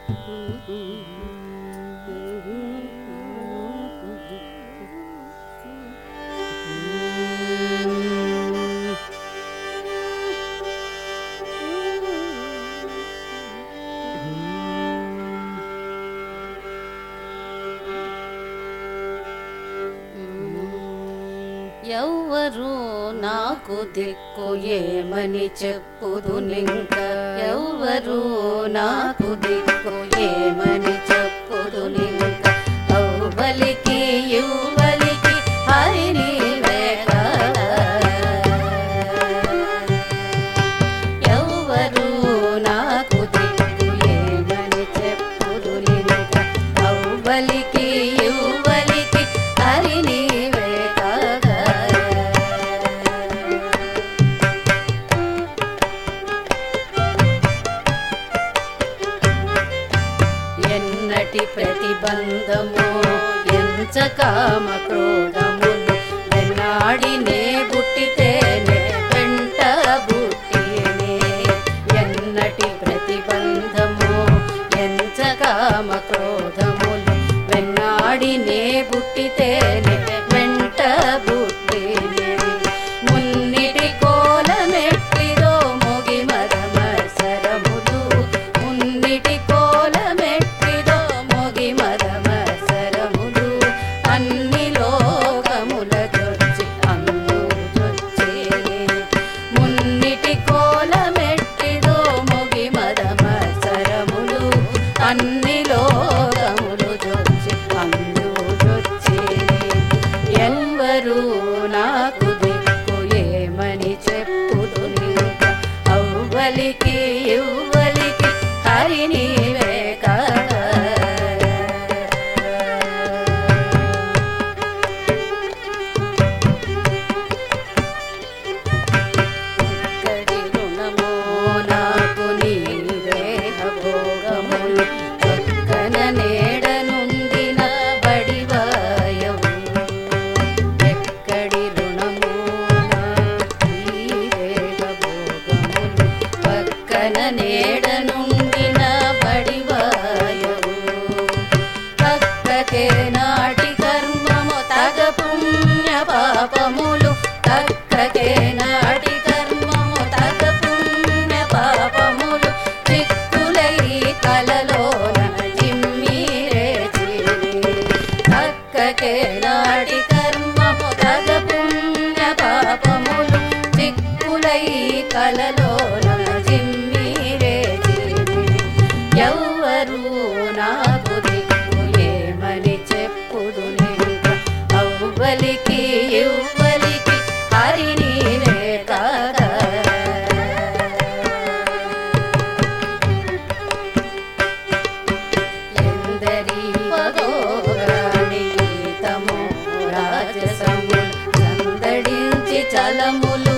ఎవ్వరు నాకు దిక్కు ఏమని చెప్పుదు నింక ఎవ్వరు నాకు దిక్కు ఏమని చెప్పుదు నింక అవ్వలికి ఇవ్వలికి హరి నీవే కదా. ఎవ్వరు నాకు దిక్కు ఏమని చెప్పుదు నింక అవ్వలికి ఇవ్వలికి హరి నీవే కదా. ఎన్నటి ప్రతిబంధము ఎంచ కామ క్రోధములు వెన్నాడినే బుట్టితేనే వెంట బుట్టినే ఎన్నటి ప్రతిబంధము ఎంచ కామ క్రోధములు వెన్నాడినే బుట్టితేనే వెంట బుట్టినే మున్నిటి కోలమెట్టిదో మొగి మరమసరములు మున్నిటి కోలమెట్టిదో మొగి మరమసరములు అన్ని లోకముల జొచ్చి అందు జొచ్చి మున్నిటి కోలమెట్టిదో మొగి మరమసరములు అన్ని లోకములు జొచ్చి అందు జొచ్చి ఎవ్వరు నాకు దిక్కు ఏమని చెప్పుదు నీక అవ్వలికి ఇవ్వలికి హరి నీవే కదా. ఇక్కడి రుణమో నాకు నీ దేహ భోగములు పక్కన నేడ నుండిన బడివాయవు ఎక్కడి రుణమో నాకు నీ దేహ భోగములు పక్కన నేడ నుండిన బడివాయవు పక్కకే నాటి కర్మము తగ పుణ్య పాపములు పక్కకే నాటి కర్మము తగ పుణ్య పాపములు చిక్కులై కలలోన జిమ్మిరే చిరి పక్కకే నాటి కర్మము తగ పుణ్య పాపములు చిక్కులై కలలోన జిమ్మిరే చిరి ఎవ్వరు నాకు దిక్కు ఏమని చెప్పుదు నింక అవ్వలికి ఇవ్వలికి హరి నీవే కాదా ఎందరి పగోరాణి గీతము రాజసము సందడించి చలములు